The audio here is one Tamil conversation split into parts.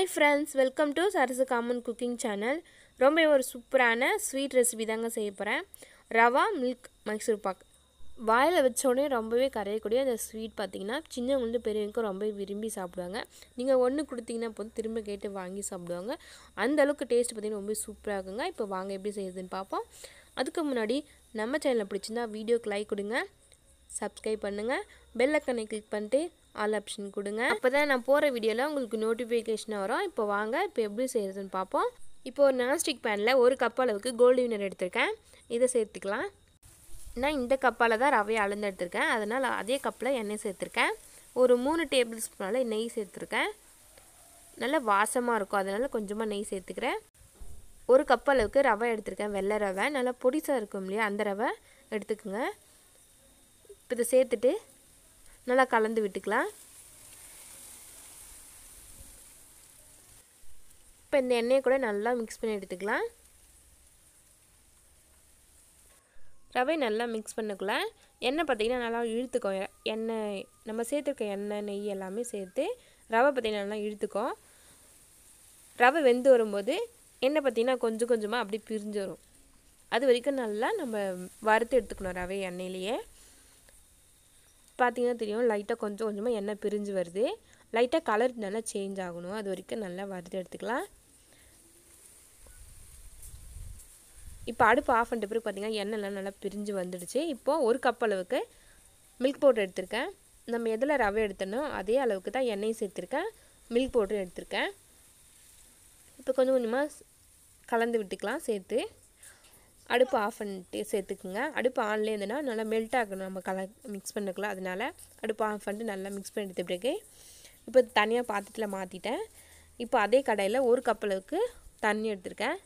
hi friends welcome to Sarasu common cooking channel ரொம்ப ஒரு சூப்பரான ஸ்வீட் ரெசிபி தாங்க செய்ய போகிறேன் ரவா மில்க் மைசூர் பாக் வாயில் வச்ச உடனே ரொம்பவே கரையக்கூடிய அந்த ஸ்வீட் பார்த்திங்கன்னா சின்னவங்களுக்கு பெரியவங்களுக்கும் ரொம்ப விரும்பி சாப்பிடுவாங்க நீங்கள் ஒன்று கொடுத்தீங்கன்னா போதும் திரும்ப கேட்டு வாங்கி சாப்பிடுவாங்க அந்த அளவுக்கு டேஸ்ட் பார்த்திங்கன்னா ரொம்ப சூப்பராக இருக்குங்க இப்போ வாங்க எப்படி செய்யுதுன்னு பார்ப்போம் அதுக்கு முன்னாடி நம்ம சேனலை பிடிச்சிருந்தா வீடியோக்கு லைக் கொடுங்க சப்ஸ்கிரைப் பண்ணுங்கள் பெல் ஐக்கனை கிளிக் பண்ணிட்டு ஆல் ஆப்ஷன் கொடுங்க அப்போ தான் நான் போகிற வீடியோவில் உங்களுக்கு நோட்டிஃபிகேஷன் வரும் இப்போ வாங்க இப்போ எப்படி செய்கிறதுன்னு பார்ப்போம் இப்போ ஒரு நான்ஸ்டிக் பேனில் ஒரு கப் அளவுக்கு கோல்டு வினர் எடுத்திருக்கேன் இதை சேர்த்துக்கலாம் நான் இந்த கப்பால் தான் ரவையை அளந்து எடுத்திருக்கேன் அதனால் அதே கப்பில் எண்ணெய் சேர்த்துருக்கேன் ஒரு மூணு டேபிள் ஸ்பூனால் நெய் சேர்த்துருக்கேன் நல்லா வாசமாக இருக்கும் அதனால் கொஞ்சமாக நெய் சேர்த்துக்கிறேன் ஒரு கப் அளவுக்கு ரவை எடுத்திருக்கேன் வெள்ளை ரவை நல்லா பொடிசாக இருக்கும் இல்லையா அந்த ரவை எடுத்துக்கோங்க இப்போ இதை சேர்த்துட்டு நல்லா கலந்து விட்டுக்கலாம் இப்போ இந்த எண்ணெயை கூட நல்லா மிக்ஸ் பண்ணி எடுத்துக்கலாம் ரவை நல்லா மிக்ஸ் பண்ணக்குள்ள எண்ணெய் பார்த்திங்கன்னா நல்லா இழுத்துக்கோ எண்ணெய் நம்ம சேர்த்துருக்க எண்ணெய் நெய் எல்லாமே சேர்த்து ரவை பார்த்திங்கன்னா நல்லா இழுத்துக்கும் ரவை வெந்து வரும்போது எண்ணெய் பார்த்திங்கன்னா கொஞ்சம் கொஞ்சமாக அப்படி பிரிஞ்சு வரும் அது வரைக்கும் நல்லா நம்ம வறுத்து எடுத்துக்கணும் ரவை எண்ணெயிலேயே பார்த்தீங்கன்னா தெரியும் லைட்டாக கொஞ்சம் கொஞ்சமாக எண்ணெய் பிரிஞ்சு வருது லைட்டாக கலர் நல்லா சேஞ்ச் ஆகணும் அது வரைக்கும் நல்லா வறுத்து எடுத்துக்கலாம் இப்போ அடுப்பு ஆஃப் பண்ணிட்ட பிறகு பார்த்திங்கன்னா எண்ணெய்லாம் நல்லா பிரிஞ்சு வந்துடுச்சு இப்போது ஒரு கப் அளவுக்கு மில்க் பவுடர் எடுத்திருக்கேன் நம்ம எதில் ரவை எடுத்தனோ அதே அளவுக்கு தான் எண்ணெய் சேர்த்துருக்கேன் மில்க் பவுடர் எடுத்திருக்கேன் இப்போ கொஞ்சம் கொஞ்சமாக கலந்து விட்டுக்கலாம் சேர்த்து அடுப்பு ஆஃப் பண்ணிட்டு சேர்த்துக்குங்க அடுப்பு ஆன்லேயே இருந்ததுன்னா நல்லா மெல்ட் ஆகணும் நம்ம கல மிக்ஸ் பண்ணிக்கலாம் அதனால் அடுப்பு ஆஃப் பண்ணிட்டு நல்லா மிக்ஸ் பண்ணி எடுத்த பிறகு இப்போ தனியாக பாத்திரத்தில் மாற்றிட்டேன் இப்போ அதே கடையில் ஒரு கப் அளவுக்கு தண்ணி எடுத்திருக்கேன்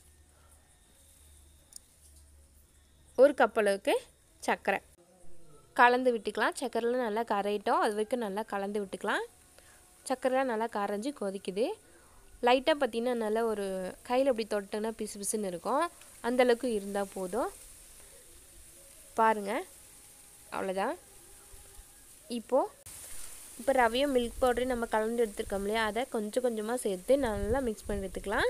ஒரு கப் அளவுக்கு சர்க்கரை கலந்து விட்டுக்கலாம் சர்க்கரைலாம் நல்லா கரையிட்டோம் அது வரைக்கும் நல்லா கலந்து விட்டுக்கலாம் சர்க்கரைலாம் நல்லா கரைஞ்சி கொதிக்குது லைட்டாக பார்த்திங்கன்னா நல்லா ஒரு கையில் அப்படி தொட்டோன்னா பிசு பிசுன்னு இருக்கும் அந்தளவுக்கு இருந்தால் போதும் பாருங்கள் அவ்வளோதான் இப்போது இப்போ ரவையும் மில்க் பவுடரையும் நம்ம கலந்து எடுத்துருக்கோம் இல்லையா அதை கொஞ்சம் கொஞ்சமாக சேர்த்து நல்லா மிக்ஸ் பண்ணி எடுத்துக்கலாம்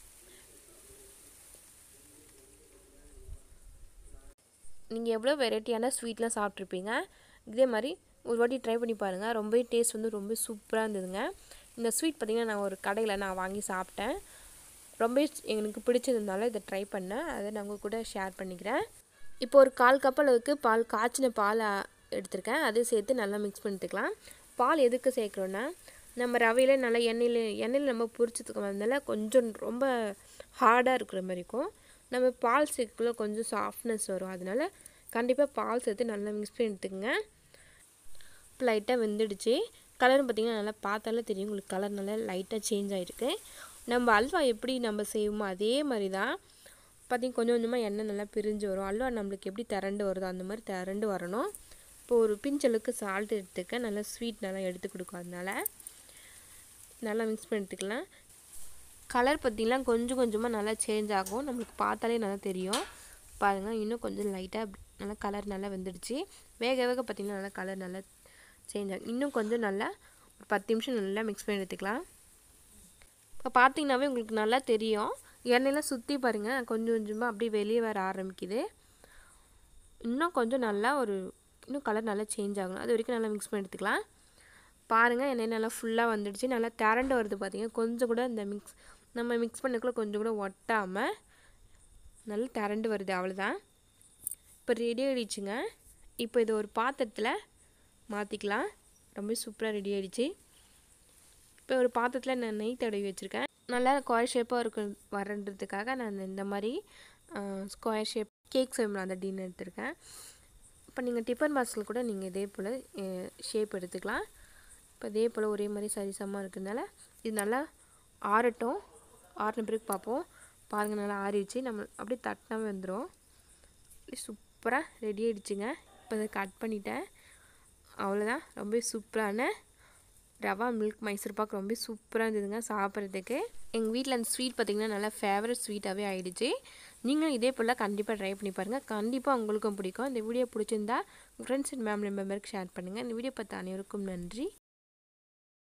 நீங்கள் எவ்வளோ வெரைட்டியான ஸ்வீட்லாம் சாப்பிட்ருப்பீங்க இதே மாதிரி ஒரு வாட்டி ட்ரை பண்ணி பாருங்கள் ரொம்பவே டேஸ்ட் வந்து ரொம்ப சூப்பராக இருந்ததுங்க இந்த ஸ்வீட் பார்த்திங்கன்னா நான் ஒரு கடையில் நான் வாங்கி சாப்பிட்டேன் ரொம்ப எனக்கு பிடிச்சதுனால இதை ட்ரை பண்ணேன் அதை நான் உங்கள் கூட ஷேர் பண்ணிக்கிறேன் இப்போ ஒரு கால் கப் அளவுக்கு பால் காய்ச்சின பால் எடுத்திருக்கேன் அதை சேர்த்து நல்லா மிக்ஸ் பண்ணிட்டுக்கலாம் பால் எதுக்கு சேர்க்குறோன்னா நம்ம ரவையில் நல்லா எண்ணெயில் எண்ணெயில் நம்ம பொரிச்சதுக்கு வந்தனால கொஞ்சம் ரொம்ப ஹார்டாக இருக்கிற மாதிரி இருக்கும் நம்ம பால் சேர்க்கக்குள்ள கொஞ்சம் சாஃப்ட்னஸ் வரும் அதனால் கண்டிப்பாக பால் சேர்த்து நல்லா மிக்ஸ் பண்ணி எடுத்துக்கோங்க இப்போ லைட்டாக வெந்துடுச்சு கலர் பார்த்திங்கன்னா நல்லா பார்த்தாலே தெரியும் உங்களுக்கு கலர் நல்லா லைட்டாக சேஞ்ச் ஆகிருக்கு நம்ம அல்வா எப்படி நம்ம செய்வோமோ அதே மாதிரி தான் பார்த்திங்க கொஞ்சம் கொஞ்சமாக எண்ணெய் நல்லா பிரிஞ்சு வரும் அல்வா நம்மளுக்கு எப்படி திரண்டு வருதோ அந்த மாதிரி திரண்டு வரணும் இப்போ ஒரு பிஞ்சளவுக்கு சால்ட் எடுத்துக்க நல்லா ஸ்வீட் நல்லா எடுத்து கொடுக்கும் அதனால நல்லா மிக்ஸ் பண்ணி எடுத்துக்கலாம் கலர் பார்த்திங்கன்னா கொஞ்சம் கொஞ்சமாக நல்லா சேஞ்ச் ஆகும் நம்மளுக்கு பார்த்தாலே நல்லா தெரியும் பாருங்கள் இன்னும் கொஞ்சம் லைட்டாக நல்லா கலர் நல்லா வந்துடுச்சு வேக வேக பார்த்திங்கன்னா நல்லா கலர் நல்லா சேஞ்ச் ஆகும் இன்னும் கொஞ்சம் நல்லா ஒரு பத்து நிமிஷம் நல்லா மிக்ஸ் பண்ணி எடுத்துக்கலாம் இப்போ பார்த்தீங்கன்னாவே உங்களுக்கு நல்லா தெரியும் எண்ணெயெல்லாம் சுற்றி பாருங்கள் கொஞ்சம் கொஞ்சமாக அப்படியே வெளியே வர ஆரம்பிக்குது இன்னும் கொஞ்சம் நல்லா ஒரு இன்னும் கலர் நல்லா சேஞ்ச் ஆகணும் அது வரைக்கும் நல்லா மிக்ஸ் பண்ணி எடுத்துக்கலாம் பாருங்கள் எண்ணெய் நல்லா ஃபுல்லாக வந்துடுச்சு நல்லா திரண்டு வருது பார்த்தீங்க கொஞ்சம் கூட இந்த மிக்ஸ் நம்ம மிக்ஸ் பண்ணக்குள்ள கொஞ்சம் கூட ஒட்டாமல் நல்லா திரண்டு வருது அவ்வளோதான் இப்போ ரெடி ஆகிடுச்சுங்க இப்போ இது ஒரு பாத்திரத்தில் மாற்றிக்கலாம் ரொம்ப சூப்பராக ரெடி ஆகிடுச்சு இப்போ ஒரு பாத்திரத்தில் நான் நெய் தடவி வச்சுருக்கேன் நல்லா ஸ்கொயர் ஷேப்பாக இருக்க வரன்றதுக்காக நான் இந்த மாதிரி ஸ்கொயர் ஷேப் கேக் செய்யணும் அந்த டீன் எடுத்திருக்கேன் இப்போ நீங்கள் டிஃபன் பாக்ஸில் கூட நீங்கள் இதே போல் ஷேப் எடுத்துக்கலாம் இப்போ இதே போல் ஒரே மாதிரி சரிசமாக இருக்கிறதுனால இது நல்லா ஆறட்டும் ஆறின பிறகு பார்ப்போம் பாருங்கள் நல்லா ஆறிடுச்சு நம்ம அப்படியே தட்டினாவே வந்துடும் சூப்பராக ரெடி ஆகிடுச்சுங்க இப்போ இதை கட் பண்ணிட்டேன் அவ்வளோதான் ரொம்ப சூப்பரான ரவா மில்க் மைசூர் பாக் ரொம்ப சூப்பராக இருந்ததுங்க சாப்பிட்றதுக்கு எங்கள் வீட்டில் அந்த ஸ்வீட் பார்த்திங்கன்னா நல்லா ஃபேவரட் ஸ்வீட்டாகவே ஆகிடுச்சு நீங்களும் இதே போல் கண்டிப்பாக ட்ரை பண்ணி பாருங்கள் கண்டிப்பாக உங்களுக்கும் பிடிக்கும் இந்த வீடியோ பிடிச்சிருந்தா ஃப்ரெண்ட்ஸ் அண்ட் ஃபேமிலி மெம்பருக்கு ஷேர் பண்ணுங்கள் இந்த வீடியோ பார்த்த அனைவருக்கும் நன்றி